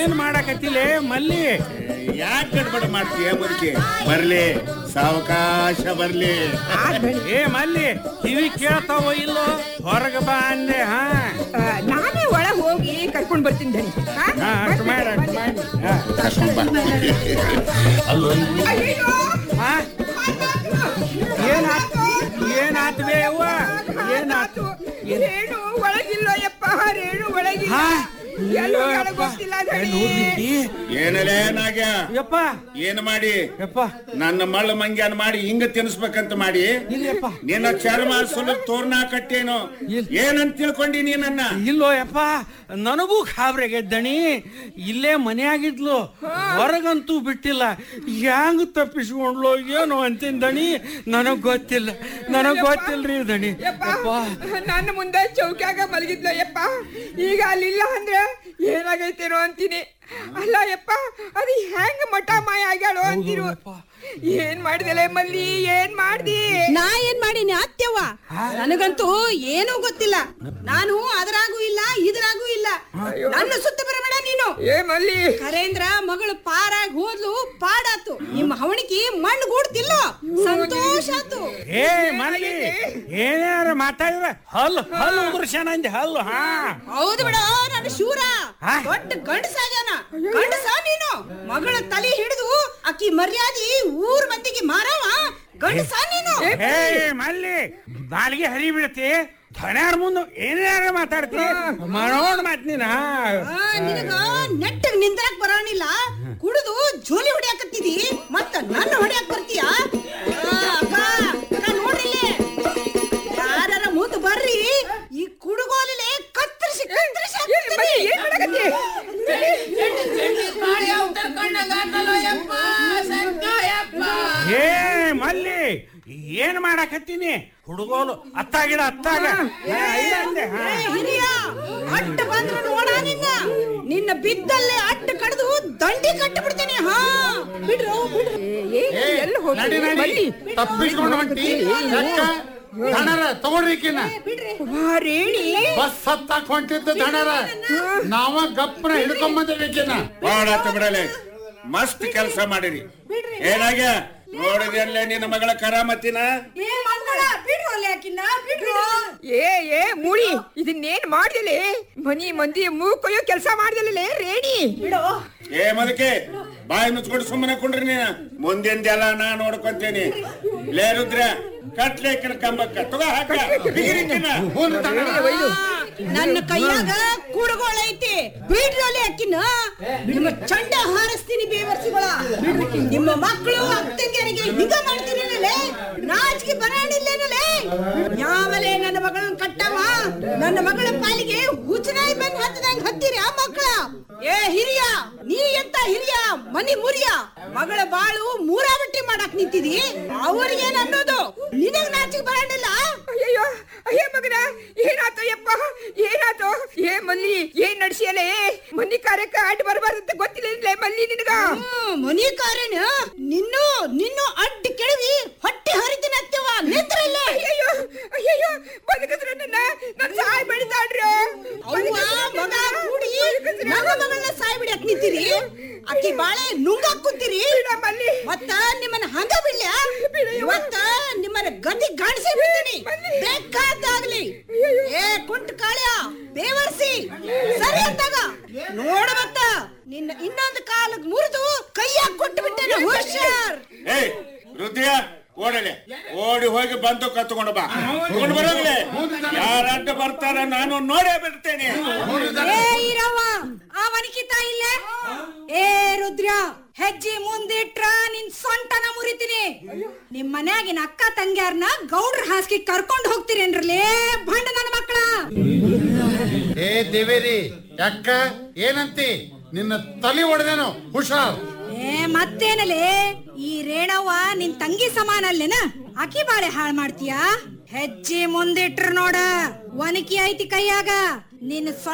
ಏನ್ ಮಾಡಕತ್ತಿಲೆ ಮಲ್ಲಿ ಯಾಕೆ ಗಡ್ಬಡ ಮಾಡ್ತೀಯ ಮುದುಕಿ ಬರ್ಲಿ ಸಾವಕಾಶ ಬರ್ಲಿ ಏ ಮಲ್ಲಿ ಕಿವಿ ಕೇಳ್ತಾವೋ ಇಲ್ಲೋ ಹೊರಗ ಬಾ ಅಂದೆ ಹಾ ಆ, ನಾನೇ ಒಳಗ್ ಹೋಗಿ ಕರ್ಕೊಂಡ್ ಬರ್ತೀನಿ ಧನಿ ಹಾ? ಹಾ ಅಷ್ಟ್ ಮಾಡ ಅಷ್ಟ್ ಮಾಡಿ ಹಾ. ಕರ್ಕೊಂಡ್ ಬಾ ಅಯ್ಯಯ್ಯೋ! ಹಾ? ಏನಾತ್ ಏನಾತ್ ಬೇ ಅವ್ವ ಏನಾತು ರೇಣು ಒಳಗಿಲ್ಲ ಯಪ್ಪ ರೇಣು ಒಳಗಿಲ್ಲ ಹಾ ಎಲ್ಲೋ ಅಯ್ಯೋ ಒಳಗ್ ಯಪ್ಪ. ಗೊತ್ತಿಲ್ಲ ಧಣಿ. ಎಲ್ಲಿ ಹೋಗ್ಬಿಟ್ಟಿ? ಏನಲೇ ನಾಗ್ಯ ಯಪ್ಪ ಏನ್ ಮಾಡಿ ಯಪ್ಪ ನನ್ನ ಮಳ್ಳ ಮಂಗ್ಯಾನ ಮಾಡಿ ಹಿಂಗ ತಿನ್ಸ್ಬೇಕಂತ ಮಾಡಿ ಇಲ್ಲಪ್ಪ ನಿನ್ನ ಚರ್ಮ ಸುಲಭ ತೋರ್ನ ಕಟ್ಟೇನು ಇಲ್- ಏನಂತ ತಿಳ್ಕೊಂಡಿ ನೀ ನನ್ನ ಇಲ್ಲೋ ಯಪ್ಪ ನನಗೂ ಗೆದ್ದಣಿ ಇಲ್ಲೇ ಮನೆಯಾಗಿದ್ಲು ಹೊರಗಂತೂ ಬಿಟ್ಟಿಲ್ಲ ಹ್ಯಾಂಗ ತಪ್ಪಿಸ್ಕೊಂಡ್ಲು ಏನು ಅಂತಿಂದಣಿ ನನಗ್ ಗೊತ್ತಿಲ್ಲ ನನಗ್ ಗೊತ್ತಿಲ್ರಿ ದಣಿ ಯಪ್ಪ ಯಪ್ಪ ನನ್ನ ಮುಂದೆ ಚೌಕ್ಯಾಗ ಮಲಗಿದ್ಲು ಯಪ್ಪ ಈಗ ಅಲ್ಲಿಲ್ಲ ಅಂದ್ರೆ ಏನಾಗೈತೇನೋ ಅಂತೀನಿ ಅಲ್ಲ ಯಪ್ಪ ಅದು ಹೆಂಗ ಮಠ ಮಾಯ ಆಗ್ಯಾಳೋ ಅಂತಿರು ಯಪ್ಪ. ಏನ್ ಮಾಡಿದಲೆ ಮಲ್ಲಿ ಏನ್ ಮಾಡ್ದಿ ನಾ ಏನ್ ಮಾಡೀನಿ ಅತ್ಯವ್ವ ನನಗಂತೂ ಏನೂ ಗೊತ್ತಿಲ್ಲ ನಾನು ಅದರಾಗೂ ಇಲ್ಲ ಇದ್ರಾಗೂ ಇಲ್ಲ ನನ್ನ ಸುತ್ತ ಬರಬೇಡ ನೀನು ಏ ಮಲ್ಲಿ ಕರೇಂದ್ರ ಮಗಳು ಪಾರಾಗ್ ಹೋದ್ಲು ಪಾಡಾತು ನಿಮ್ಮ ಹವಣಿಕಿ ಮಣ್ಣು ಗೂಡ್ತಿಲ್ಲೋ ಸಂತೋಷ ಆತು ಏ ಮಲ್ಲಿ ಏನಾರ ಮಾತಾಡಿದ್ರ ಹಲ್ಲು ಹಲ್ಲು ಉದುರ್ಸ್ಯಾನ ಅಂದೆ ಹಲ್ಲು ಹಾ ಹೌದು ಬಿಡ ನನ್ನ ಶೂರ ಹಾ? ದೊಡ್ಡ ಗಂಡಸಾಗ್ಯಾನ ಗಂಡಸ ನೀನು ಮಗಳ ತಲೆ ಹಿಡಿದು ಅಕ್ಕಿ ಮರ್ಯಾದಿ ಊರ್ ಮಂದಿಗೆ ಮಾರವ ಗಂಡಸ ನೀನು ಏ ಮಲ್ಲಿ ನಾಲಿಗೆ ಹರಿ ಬೀಳ್ತಿ ಧನ್ಯಾರ ಮುಂದೆ ಏನಾರ ಮಾತಾಡ್ತಿ ಮಾಡೋಣ ಮಾತ್ ನೀನ ಆ, ನಿನಗ ನೆಟ್ಟಗ್ ನಿಂದ್ರಕ್ ಬರೋಣಿಲ್ಲ ಕುಡಿದು ಜೋಲಿ ಹೊಡ್ಯಾಕತ್ತಿದಿ ಮತ್ತ ನನ್ನ ಹೊಡ್ಯಾಕ್ ಬರ್ತೀಯ ಆ, ಅಕ್ಕ ಅಕ್ಕ ನೋಡ್ರಿ ಇಲ್ಲಿ. ಯಾರಾರ ಮುಂದ್ ಬರ್ರಿ ಈ ಕುಡುಗೋಲಿಲೆ ಕತ್ತರಿಸಿ ಕತ್ತರಿಸಿ ಏ, ಮಲ್ಲಿ, ಏನ್ ಮಾಡಕತ್ತಿ ಏ ಮಲ್ಲಿ ಏನ್ ಮಾಡಕತ್ತೀನಿ ಹುಡುಗೋಲು ಅತ್ತಾಗಿಡ ಅತ್ತಾಗ ಹಾ, ಇಲ್ಲ ಅಂದೆ ಹಾ. ಹಿರಿಯ ಅಡ್ಡ ಬಂದ್ರು ನೋಡ ನಿನ್ನ ನಿನ್ನ ಬಿದ್ದಲ್ಲೇ ಅಡ್ಡ ಕಡ್ದು ದಂಡಿ ಕಟ್ಟಿ ಬಿಡ್ತೇನೆ ಹಾ ಬಿಡ್ರು ಬಿಡ್ರು ಏ, ಏ, ಎಲ್ಲಿ ಹೋಗ್ತಿ ಮಲ್ಲಿ ತಪ್ಪಿಸ್ಕೊಂಡು ಹೊಂಟಿ ಯಾಕ? ದಣರ ತಗೊಳ್ರಿ ಈಕಿನ ವಾ, ರೇಣಿ ಬಸ್ ಹತ್ತಾಕ್ ಹೊಂಟಿದ್ದ ದಣರ ನಾವ ಗಪ್ಪನ ಹಿಡ್ಕೊಂಬಂದೇವಿ ಈಕಿನ ಮಾಡಾತ ಬಿಡಲೆ ಮಸ್ತ್ ಕೆಲಸ ಮಾಡಿರಿ ಏನಾಗ್ಯ ನೋಡಿದೆಲ್ಲೇ ನಿನ್ನ ಮಗಳ ಕರಾಮತಿನ ಏ ಮಕ್ಕಳ ಬಿಡ್ರು ಅಲ್ಲಿ ಆಕಿನ್ನ ಬಿಡ್ರು ಏ ಏ ಮೂಳಿ ಇದನ್ನೇನ್ ಮಾಡ್ದಿಲೆ ಮನಿ ಮಂದಿ ಮೂ ಕೊಯ್ಯೋ ಕೆಲಸ ಮಾಡ್ದಿಲ್ಲ ರೇಣಿ ಬಿಡು ಏ ಮದಕೆ ಬಾಯಿ ಮುಚ್ಕೊಂಡು ಸುಮ್ಮನೆ ಕುಂಡ್ರಿ ನೀನ ಮುಂದಿಂದೆಲ್ಲ ನಾ ನೋಡ್ಕೊಂತೇನಿ ಲೇ ರುದ್ರ ಕಟ್ಲೇಕಿನ ಕಂಬಕ್ಕ ತಗ ಹಾಕ ಬಿಗಿರಿಕಿನ ಹೂನ್ ದಣರ ನನ್ನ ಕೈಯಾಗ ಕುಡುಗೋಳ ಐತಿ ಬಿಡ್ರಿ ಅಲ್ಲಿ ಅಕ್ಕಿನ ನಿಮ್ಮ ಚಂಡ ಹಾರಿಸ್ತೀನಿ ಬೇವರ್ಸಿಗಳ ನಿಮ್ಮ ಮಕ್ಕಳು ಅತ್ತಂಗಿಯರಿಗೆ ಹಿಂಗ ಮಾಡ್ತೀರೇನಲೆ ನಾಚಿಕೆ ಬರಾಣಿಲ್ಲೇನಲೆ ಯಾವಲೇ ನನ್ನ ಮಗಳನ್ನ ಕಟ್ಟವ ನನ್ನ ಮಗಳ ಪಾಲಿಗೆ ಹುಚ್ಚನಾಯಿ ಬೆನ್ ಹತ್ತದಂಗ್ ಹತ್ತೀರಿ ಆ ಮಕ್ಕಳ ಏ ಹಿರಿಯ ನೀ ಎಂತ ಹಿರಿಯ ಮನಿ ಮುರಿಯ ಮಗಳ ಬಾಳು ಮೂರಾ ಬಟ್ಟಿ ಮಾಡಕ್ ನಿಂತಿದಿ ಅವ್ರಿಗೇನ್ ಅನ್ನೋದು ನಿನಗ್ ನಾಚಿಕೆ ಬರಾಣಿಲ್ಲ ಅಯ್ಯಯ್ಯೋ ಅಯ್ಯ ಮಗನ ಏನಾತು ಯಪ್ಪ ಏನಾತು ಏ ಮಲ್ಲಿ ಏನ್ ನಡ್ಸಿಯಲೇ ಮನಿ ಕಾರ್ಯಕ್ಕ ಅಡ್ಡ ಬರಬಾರ್ದಂತ ಗೊತ್ತಿಲ್ಲ ಮಲ್ಲಿ ನಿನಗ ಹ್ಮ್, ಮನಿ ಕಾರಣ ನಿನ್ನು ನಿನ್ನು ಅಡ್ಡ ಕೆಳವಿ ಹೊಟ್ಟೆ ಹರಿತೀನಿ ಅತ್ತವ ನಿಂತ್ರಲ್ಲ ಅಯ್ಯಯ್ಯೋ ಅಯ್ಯಯ್ಯೋ ಬದುಕಿದ್ರ ನನ್ನ ನನ್ನ ಸಹಾಯ ಮಾಡಿದಾಡ್ರಿ ಅವ್ವ ಮಗ ಕೂಡಿ ನನ್ನ ಮಗಳನ್ನ ಸಾಯ್ ಬಿಡಕ್ ನಿಂತೀರಿ ಅಕ್ಕಿ ಬಾಳೆ ನುಂಗಾಕ್ ಕುಂತೀರಿ ಮಲ್ಲಿ ಮತ್ತ ನಿಮ್ಮನ್ನ ಹಂಗ ಬಿಡ್ಲ್ಯಾ ಇವತ್ತ ನಿಮ್ಮನ್ನ ಗದಿ ಗಾಣಿಸಿ ಬಿಡ್ತೀನಿ ಬೇಕಾದಾಗ್ಲಿ ಏ ಕುಂಟ ಕಾಳ್ಯ ಬೇವರ್ಸಿ ಸರಿ ಅಂತಾಗ ನೋಡ ಮತ್ತ ನಿನ್ನ ಇನ್ನೊಂದು ಕಾಲಕ್ ಮುರಿದು ಕೈಯಾಗ ಕೊಟ್ಟು ಬಿಟ್ಟೇನೆ ಹುಷಾರ್ ಏ ರುದ್ಯ ಓಡಲೆ ಓಡಿ ಹೋಗಿ ಬಂದು ಕತ್ಕೊಂಡು ಬಾ ತಗೊಂಡು ಬರೋಗ್ಲೆ ಯಾರ ಅಡ್ಡ ಬರ್ತಾರ ನಾನು ನೋಡೇ ಬಿಡ್ತೇನೆ ಏ ಈರವ್ವ ಆ ಮನಿಕಿತ ಇಲ್ಲ ಏ ರುದ್ರ ಹೆಜ್ಜೆ ಮುಂದಿಟ್ರ ನಿನ್ ಸೊಂಟನ ಮುರಿತೀನಿ ನಿಮ್ ಮನ್ಯಾಗಿನ ಅಕ್ಕ ತಂಗ್ಯಾರ್ನ ಗೌಡ್ರ ಹಾಸ್ಗಿ ಕರ್ಕೊಂಡ್ ಹೋಗ್ತೀರೇನ್ರಲೇ ಭಂಡ ನನ್ನ ಮಕ್ಕಳ ಏ ದೇವೇರಿ ಯಾಕ ಏನಂತಿ ನಿನ್ನ ತಲೆ ಹೊಡೆದೇನು ಹುಷಾರ್ ಏ ಮತ್ತೇನಲೇ ಈ ರೇಣವ್ವ ನಿನ್ ತಂಗಿ ಸಮಾನ ಅಲ್ಲೇನ ಅಕ್ಕಿ ಬಾಳೆ ಹಾಳ್ ಮಾಡ್ತೀಯಾ ಹೆಜ್ಜೆ ಮುಂದಿಟ್ರ ನೋಡ ಒನಕಿ ಐತಿ ಕೈಯಾಗ ನಿನ್ನ